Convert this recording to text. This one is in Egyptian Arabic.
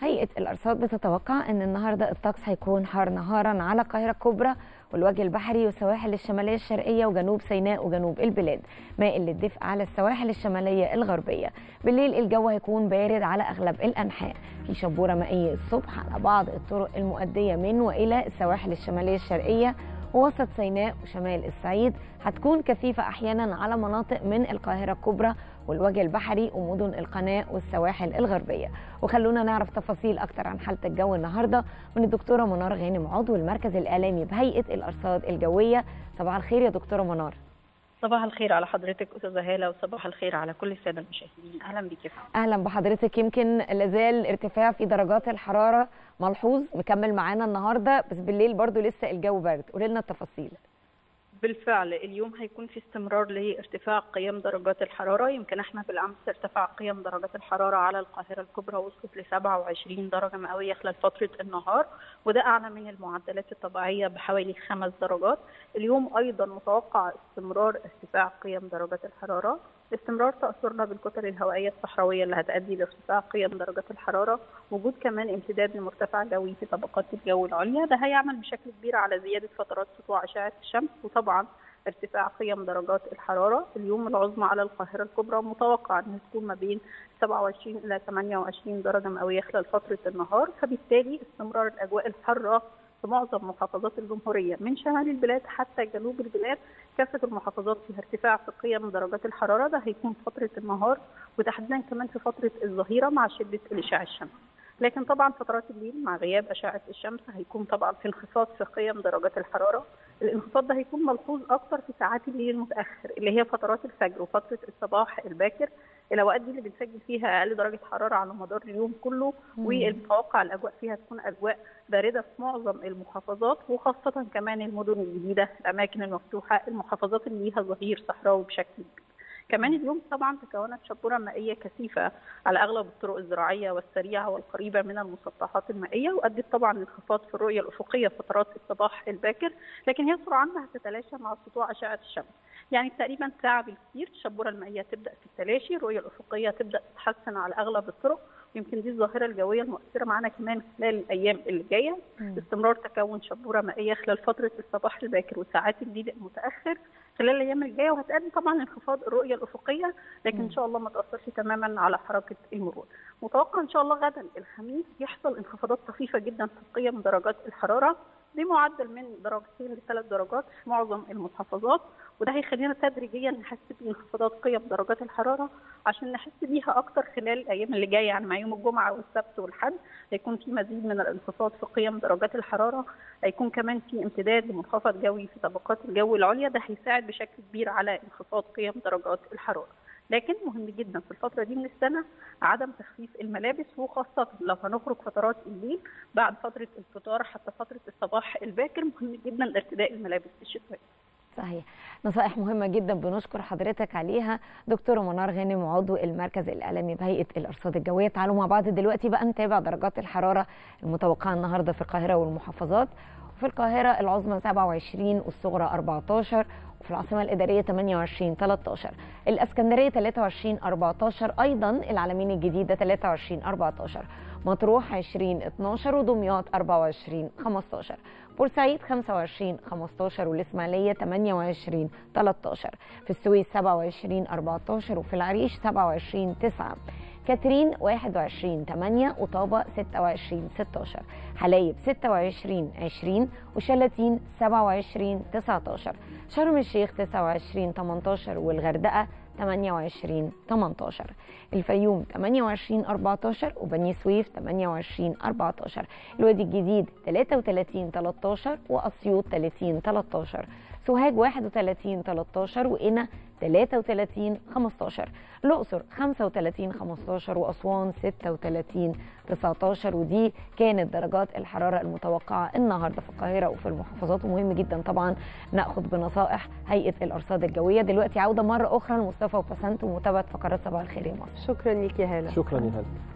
هيئة الأرصاد بتتوقع أن النهاردة الطقس هيكون حار نهارا على القاهرة الكبرى والوجه البحري والسواحل الشمالية الشرقية وجنوب سيناء وجنوب البلاد مائل للدفء على السواحل الشمالية الغربية بالليل الجو هيكون بارد على أغلب الأنحاء في شبورة مائية الصبح على بعض الطرق المؤدية من وإلى السواحل الشمالية الشرقية ووسط سيناء وشمال الصعيد هتكون كثيفة أحيانا على مناطق من القاهرة الكبرى والوجه البحري ومدن القناة والسواحل الغربية وخلونا نعرف تفاصيل أكتر عن حالة الجو النهاردة من الدكتورة منار غانم عضو المركز الإعلامي بهيئة الأرصاد الجوية صباح الخير يا دكتورة منار صباح الخير على حضرتك استاذه هاله وصباح الخير على كل الساده المشاهدين اهلا بك يا فندم أهلا بحضرتك يمكن لازال ارتفاع في درجات الحرارة ملحوظ مكمل معانا النهاردة بس بالليل برضو لسه الجو برد قولي لنا التفاصيل بالفعل اليوم هيكون في استمرار لارتفاع قيم درجات الحراره يمكن احنا بالامس ارتفع قيم درجات الحراره على القاهره الكبرى وصلت ل 27 درجه مئويه خلال فتره النهار وده اعلى من المعدلات الطبيعيه بحوالي خمس درجات اليوم ايضا متوقع استمرار ارتفاع قيم درجات الحراره استمرار تاثرنا بالكتل الهوائيه الصحراويه اللي هتؤدي لارتفاع قيم درجات الحراره وجود كمان امتداد لمرتفع جوي في طبقات الجو العليا ده هيعمل بشكل كبير على زياده فترات سطوع اشعه الشمس وطبعا ارتفاع قيم درجات الحراره اليوم العظمى على القاهره الكبرى متوقع انها تكون ما بين 27 الى 28 درجه مئويه خلال فتره النهار فبالتالي استمرار الاجواء الحاره في معظم محافظات الجمهوريه من شمال البلاد حتى جنوب البلاد كافه المحافظات فيها ارتفاع في قيم درجات الحراره ده هيكون فتره النهار وتحديدا كمان في فتره الظهيره مع شده الاشعاع الشمسي. لكن طبعا فترات الليل مع غياب اشعه الشمس هيكون طبعا في انخفاض في قيم درجات الحراره الانخفاض ده هيكون ملحوظ اكتر في ساعات الليل المتاخر اللي هي فترات الفجر وفتره الصباح الباكر الاوقات دي اللي بنسجل فيها اقل درجه حراره على مدار اليوم كله والمتوقع الاجواء فيها تكون اجواء بارده في معظم المحافظات وخاصه كمان المدن الجديده الاماكن المفتوحه المحافظات اللي ليها ظهير صحراوي بشكل كبير كمان اليوم طبعا تكونت شبوره مائيه كثيفه على اغلب الطرق الزراعيه والسريعه والقريبه من المسطحات المائيه وادت طبعا لانخفاض في الرؤيه الافقيه فترات الصباح الباكر لكن هي سرعانها هتتلاشى مع سطوع اشعه الشمس يعني تقريبا ساعه بالكثير الشبوره المائيه تبدا في التلاشي الرؤيه الافقيه تبدا تتحسن على اغلب الطرق يمكن دي الظاهره الجويه المؤثره معانا كمان خلال الايام اللي جايه استمرار تكون شبوره مائيه خلال فتره الصباح الباكر وساعات الليل المتاخر خلال الايام الجايه وهتؤدي طبعا لانخفاض الرؤيه الافقيه لكن ان شاء الله ما تاثرش تماما على حركه المرور. متوقع ان شاء الله غدا الخميس يحصل انخفاضات طفيفه جدا في قيم درجات الحراره بمعدل من درجتين لثلاث درجات في معظم المحافظات وده هيخلينا تدريجيا نحس بانخفاضات قيم درجات الحراره عشان نحس بيها اكتر خلال الايام اللي جايه يعني مع يوم الجمعه والسبت والحد هيكون في مزيد من الانخفاض في قيم درجات الحراره هيكون كمان في امتداد لمنخفض جوي في طبقات الجو العليا ده هيساعد بشكل كبير على انخفاض قيم درجات الحراره لكن مهم جدا في الفتره دي من السنه عدم تخفيف الملابس وخاصه لو هنخرج فترات الليل بعد فتره الفطار حتى فتره الصباح الباكر مهم جدا ارتداء الملابس الشتويه صحيح نصائح مهمة جدا بنشكر حضرتك عليها دكتورة منار غانم عضو المركز الإعلامي بهيئة الأرصاد الجوية تعالوا مع بعض دلوقتي بقى نتابع درجات الحرارة المتوقعة النهاردة في القاهرة والمحافظات وفي القاهرة العظمى 27 والصغرى 14 وفي العاصمة الإدارية 28 13 الإسكندرية 23 14 أيضا العلمين الجديدة 23 14 مطروح 20 12 ودمياط 24 15 بورسعيد 25 15 والإسماعيلية 28 13 في السويس 27 14 وفي العريش 27 9 كاترين 21 8 وطابة 26 16 حلايب 26 20 وشلاتين 27 19 شرم الشيخ 29 18 والغردقة 28 18 الفيوم 28 14 وبني سويف 28 14 الوادي الجديد 33 13 واسيوط 30 13 سوهاج 31 13 وقنا 33 15 الأقصر 35 15 وأسوان 36 19 ودي كانت درجات الحرارة المتوقعة النهاردة في القاهرة وفي المحافظات ومهم جدا طبعا ناخد بنصائح هيئة الأرصاد الجوية دلوقتي عودة مرة أخرى لمصطفى وبسنت ومتابعة فقرات صباح الخير يا مصر شكرا ليك يا هاله شكرا يا هلا